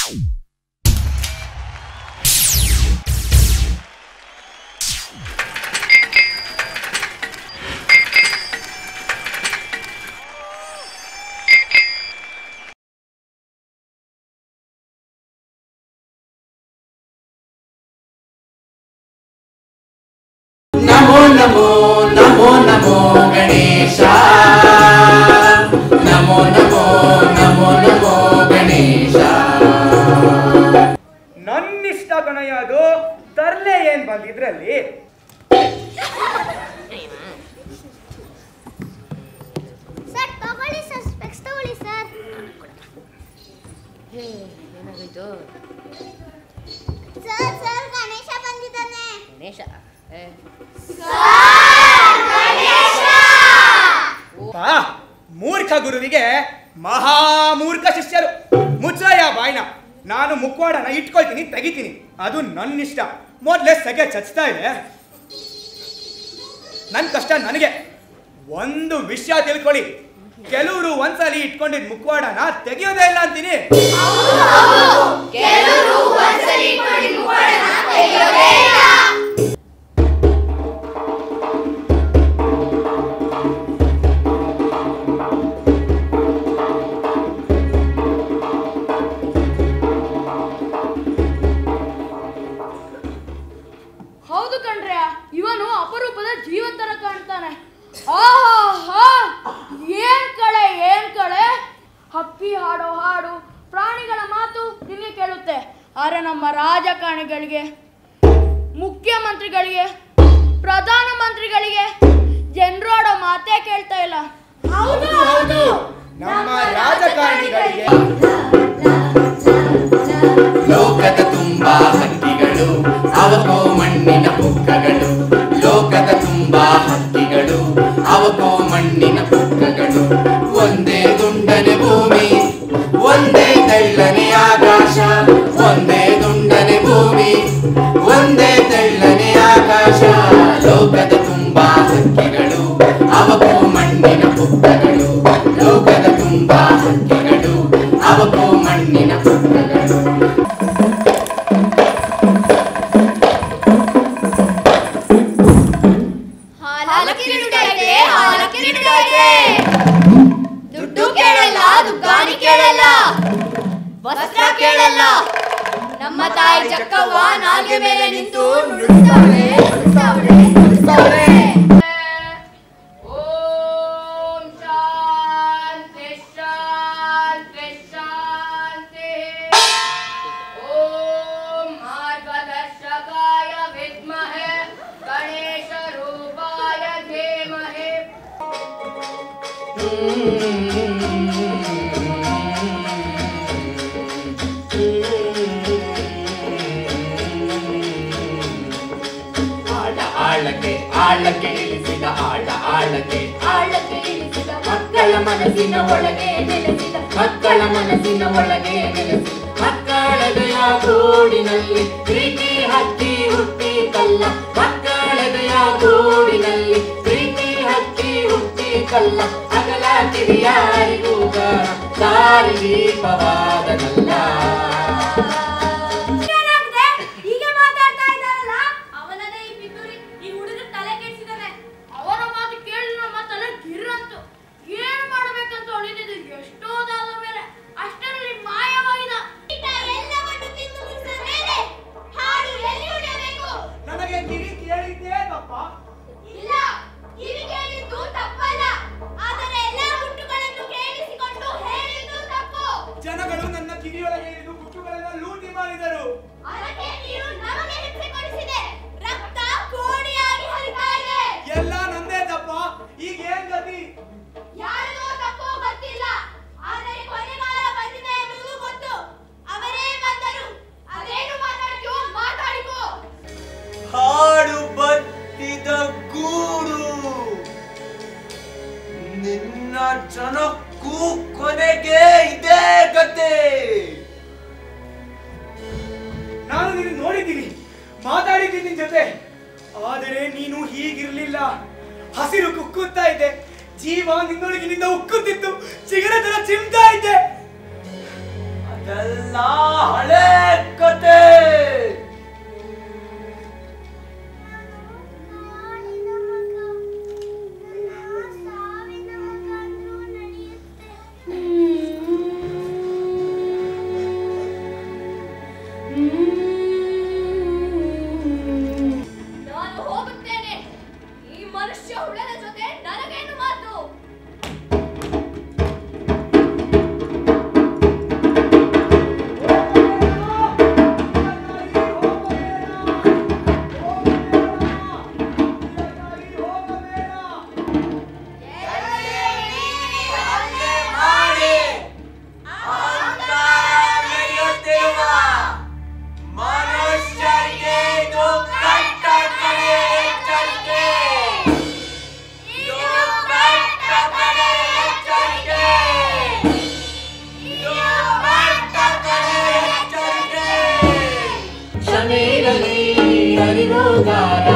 ನಮೋ ನಮೋ ನಮೋ ನಮೋ ಗಣೇಶ ನಮೋ ನಮೋ ನಮೋ ನಮೋ ಗಣೇಶ ನನ್ನಿಷ್ಟ ಕಣಯ್ಯ ಅದು ತರ್ಲೆ ಏನ್ ಬಂದಿದ್ರಲ್ಲಿ ಸರ್ ತಗೊಳ್ಳಿ ಸರ್ ಸ್ಪೆಕ್ಸ್ ತಗೊಳ್ಳಿ ಸರ್ ಹೇ ಏನಾಗೋಯ್ತು ಸರ್ ಸರ್ ಗಣೇಶ ಬಂದಿದ್ದಾನೆ ಗಣೇಶ ಏ, ಪಾ ಮೂರ್ಖ ಗುರುವಿಗೆ ಮಹಾಮೂರ್ಖ ಶಿಷ್ಯರು ಮುಚ್ಚಯ್ಯ ಬಾಯ್ನ ನಾನು ಮುಖವಾಡನ ಇಟ್ಕೊಳ್ತೀನಿ ತೆಗಿತೀನಿ ಅದು ನನ್ನಿಷ್ಟ ಮೊದಲೇ ಸೆಗೆ ಚಚ್ತಾ ಇದೆ ನನ್ನ ಕಷ್ಟ ನನಗೆ ಒಂದು ವಿಷಯ ತಿಳ್ಕೊಳ್ಳಿ ಕೆಲವರು ಒಂದ್ಸಲಿ ಇಟ್ಕೊಂಡಿದ್ ಮುಖವಾಡನ ತೆಗಿಯೋದೇ ಇಲ್ಲ ಅಂತೀನಿ ಹೌದು ಕಣ್ರೆ ಇವನು ಅಪರೂಪದ ಜೀವ ತರ ಕಾಣ್ತಾನೆ ಆಹಾ ಏನ್ ಕಳೆ ಏನ್ ಕಳೆ ಹಕ್ಕಿ ಹಾಡೋ ಹಾಡು ಪ್ರಾಣಿಗಳ ಮಾತು ನಿಮಗೆ ಕೇಳುತ್ತೆ ಆದ್ರೆ ನಮ್ಮ ರಾಜಕಾರಣಿಗಳಿಗೆ ಮುಖ್ಯಮಂತ್ರಿಗಳಿಗೆ ಪ್ರಧಾನ ಮಂತ್ರಿಗಳಿಗೆ ಜನರೋಡೋ ಮಾತೇ ಕೇಳ್ತಾ ಇಲ್ಲ ಹೌದು ಹೌದು ನಮ್ಮ ರಾಜಕಾರಣಿಗಳಿಗೆ ಲೋಕದ ತುಂಬಾ ಹಕ್ಕಿಗಳು ಅವಕೋ ಮಣ್ಣಿನ ಪುಕ್ಕಗಳು ಲೋಕದ ತುಂಬಾ ಹಕ್ಕಿಗಳು ಅವಕೋ ಮಣ್ಣಿನ ಪುಕ್ಕಗಳು ಒಂದೇ ದುಂಡನೆ ಭೂಮಿ ಒಂದೇ ತೆಳ್ಳನೆ ಆಕಾಶ ಒಂದೇ ದುಂಡನೆ ಭೂಮಿ ಒಂದೇ ತೆಳ್ಳನೆ ಆಕಾಶ ಲೋಕದ ತುಂಬಾ ಹಕ್ಕಿಗಳು ಅವಕೋ ಮಣ್ಣಿನ ಪುಕ್ಕಗಳು ಲೋಕದ ತುಂಬಾ ಹಕ್ಕಿಗಳು ಅವಕೋ ಮಣ್ಣಿನ ಪುಕ್ಕಗಳು ದುಡ್ಡು ಕೇಳಲ್ಲ ದುಗ್ಗಾನಿ ಕೇಳಲ್ಲ ವಸ್ತ್ರ ಕೇಳಲ್ಲ ನಮ್ಮ ತಾಯಿ ಚಕ್ಕವ್ವ ನಾಲ್ಗೆ ಮೇಲೆ ನಿಂತು ನುಡಿಸ್ತಾವಳೆ ನುಡಿಸ್ತಾವಳೆ ನುಡಿಸ್ತಾವಳೆ ಓಂ ಶಾಂತಿ ಶಾಂತಿ ಶಾಂತಿ ಓಂ ಮಾರ್ಗದರ್ಶಕಾಯ ವಿದ್ಮಹೆ ಗಣೇಶ ರೂಪಾಯ ಧೀಮಹಿ ಆಳ ಆಳಕ್ಕೆ ಆಳಕ್ಕೆ ಇಳಿಸಿದ ಆಳ ಆಳಕ್ಕೆ ಆಳಕ್ಕೆ ಇಳಿಸಿದ ಮಕ್ಕಳ ಮನಸ್ಸಿನ ಒಳಗೆ ನೆಲೆಸಿದ ಮಕ್ಕಳ ಮನಸ್ಸಿನ ಒಳಗೆ ನೆಲೆಸಿದ ಮಕ್ಕಳದೆಯ ಗೂಡಿನಲ್ಲಿ ಪ್ರೀತಿ ಹಕ್ಕಿ ಹುಟ್ಟಿ ಕಲ್ಲ ಮಕ್ಕಳದೆಯ ಗೂಡಿನಲ್ಲಿ ಪ್ರೀತಿ ಹಕ್ಕಿ ಹುಟ್ಟಿ ಕಲ್ಲ ಅಗಲ ಕಿರಿಯಾರಿಗೂ ದಾರಿ ದೀಪವಾದನಲ್ಲ ಈಗ ಮಾತಾಡ್ತಾ ಇದ್ದಾರಲ್ಲ ಅವನದೇ ಈ ಪಿತೂರಿ ಈ ಹುಡುಗ ತಲೆ ಕೆಡಿಸಿದಾನೆ ಅವರ ಮಾತು ಕೇಳಿ ನಮ್ಮ ತಲೆ ಗಿರ್ರಂತು ಏನು ಮಾಡ್ಬೇಕಂತ ಹೊಳಿದಿದ್ದು ಎಷ್ಟೋದಾದ ಮೇಲೆ ಅಷ್ಟರಲ್ಲಿ ಮಾಯವಾಗಿದೆ ಎಲ್ಲವನ್ನು ತಿಂದು ಮುಗಿಸಿದ ಮೇಲೆ ಹಾಡು ಎಲ್ಲಿ ಉಳಿಯಬೇಕು ನನಗೆ ಕಿವಿ ಕೇಳಿದ್ದೇ ತಪ್ಪ ಇಲ್ಲ ಕಿವಿ ಕೇಳಿದ್ದು ತಪ್ಪಲ್ಲ ಆದರೆ ಎಲ್ಲ ಹುಟ್ಟುಗಳನ್ನು ಕೇಳಿಸಿಕೊಂಡು ಹೇಳಿದ್ದು ತಪ್ಪು ಜನಗಳು ನನ್ನ ಕಿವಿಯೊಳಗೆ ಇಳಿದು ಗುಟ್ಟುಗಳನ್ನ ಲೂಟಿ ಮಾಡಿದರು ಅದಕ್ಕೆ ನೀರು ನಮಗೆ ಹಿಂಸೆ ಕೊಡಿಸಿದೆ ರಕ್ತ ಕೋಡಿಯಾಗಿ ಹರಿತಾ ಇದೆ ಎಲ್ಲ ನಂದೇ ತಪ್ಪ ಈಗ ಏನ್ ಗತಿ ಯಾರಿಗೋ ತಪ್ಪೋ ಗೊತ್ತಿಲ್ಲ ಆದರೆ ಕೊನೆಗಾಲ ಬಂದಿದೆ ಎನ್ನುವುದು ಗೊತ್ತು ಅವರೇ ಬಂದರು ಅದೇನು ಮಾತಾಡ್ತೀವೋ ಮಾತಾಡಿಕೋ ಹಾಡು ಬತ್ತಿದ ಗೂಡು ನಿನ್ನ ಜನಕ್ಕೂ ಕೊನೆಗೆ ಇದೇ ಗತೆ ನಾನು ನೀನು ನೋಡಿದ್ದೀನಿ ಮಾತಾಡಿದ್ದೀನಿ ನಿನ್ ಜೊತೆ ಆದರೆ ನೀನು ಹೀಗಿರ್ಲಿಲ್ಲ ಹಸಿರು ಕುಕ್ಕುತ್ತಾ ಇದ್ದೆ ಜೀವ ನಿನ್ನೊಳಗಿನಿಂದ ಉಕ್ಕುತ್ತಿತ್ತು ಚಿಗರೆ ತರ ಚಿಮ್ತಾ ಇದ್ದೆ ಅದೆಲ್ಲ ಹಳೆ ಮೀರಲಿ ಅರಿವುಗಾರ